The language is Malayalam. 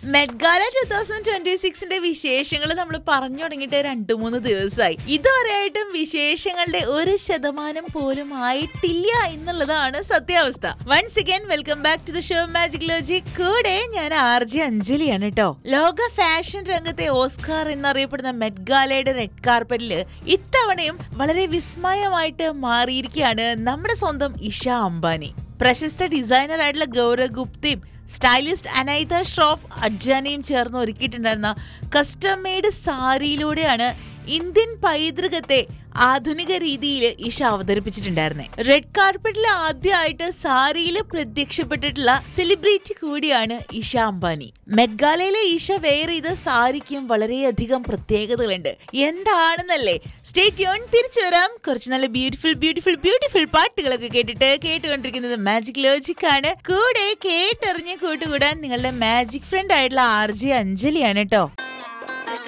മെഡ്ഗാല ടൂ തൗസൻഡ് ട്വന്റി സിക്സിന്റെ വിശേഷങ്ങൾ നമ്മൾ പറഞ്ഞു തുടങ്ങിയിട്ട് രണ്ടു മൂന്ന് ദിവസമായി ഇതുവരെയായിട്ടും വിശേഷങ്ങളുടെ ഒരു ശതമാനം പോലും ആയിട്ടില്ല എന്നുള്ളതാണ് സത്യാവസ്ഥ once again welcome back to the show magic ലോജി കൂടെ ഞാൻ ആർ ജെ അഞ്ജലിയാണ് കേട്ടോ ലോക ഫാഷൻ രംഗത്തെ ഓസ്കാർ എന്നറിയപ്പെടുന്ന മെഡ്ഗാലയുടെ റെഡ് കാർപ്പറ്റില് ഇത്തവണയും വളരെ വിസ്മയമായിട്ട് മാറിയിരിക്കുകയാണ് നമ്മുടെ സ്വന്തം ഇഷ അംബാനി പ്രശസ്ത ഡിസൈനർ ആയിട്ടുള്ള ഗൗരവ് ഗുപ്തയും സ്റ്റൈലിസ്റ്റ് അനൈത ഷ്രോഫ് അഡ്ജാനയും ചേർന്ന് ഒരുക്കിയിട്ടുണ്ടായിരുന്ന കസ്റ്റം മെയ്ഡ് സാരിയിലൂടെയാണ് ഇന്ത്യൻ പൈതൃകത്തെ ആധുനിക രീതിയിൽ ഇഷ അവതരിപ്പിച്ചിട്ടുണ്ടായിരുന്നത് റെഡ് കാർപ്പറ്റിൽ ആദ്യമായിട്ട് സാരിയിൽ പ്രത്യക്ഷപ്പെട്ടിട്ടുള്ള സെലിബ്രിറ്റി കൂടിയാണ് ഇഷ അംബാനി മെഡ്ഗാലയിലെ ഇഷ വെയർ ചെയ്ത സാരിക്കും വളരെയധികം പ്രത്യേകതകളുണ്ട് എന്താണെന്നല്ലേ സ്റ്റേ ട്യൂൺ തിരിച്ചു വരാം കുറച്ച് നല്ല ബ്യൂട്ടിഫുൾ ബ്യൂട്ടിഫുൾ ബ്യൂട്ടിഫുൾ പാട്ടുകളൊക്കെ കേട്ടിട്ട് കേട്ടുകൊണ്ടിരിക്കുന്നത് മാജിക് ലോജിക് ആണ് കൂടെ കേട്ടറിഞ്ഞ് കൂട്ടുകൂടാൻ നിങ്ങളുടെ മാജിക് ഫ്രണ്ട് ആയിട്ടുള്ള ആർ ജെ അഞ്ജലിയാണ് കേട്ടോ